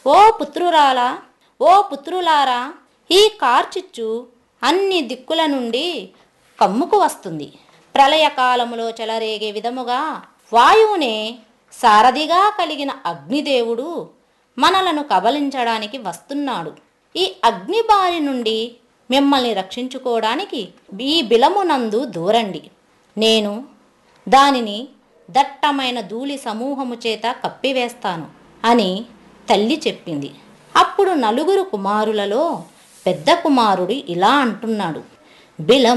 ఓ పుత్రురాలా ఓ పుత్రులారా ఈ కార్చిచ్చు అన్ని దిక్కుల నుండి కమ్ముకు వస్తుంది ప్రళయకాలములో చెలరేగే విధముగా వాయువునే సారథిగా కలిగిన అగ్నిదేవుడు మనలను కబలించడానికి వస్తున్నాడు ఈ అగ్ని బారి నుండి మిమ్మల్ని రక్షించుకోవడానికి ఈ బిలమునందు దూరండి నేను దానిని దట్టమైన ధూళి సమూహము చేత కప్పివేస్తాను అని తల్లి చెప్పింది అప్పుడు నలుగురు కుమారులలో పెద్ద కుమారుడు ఇలా అంటున్నాడు బిలం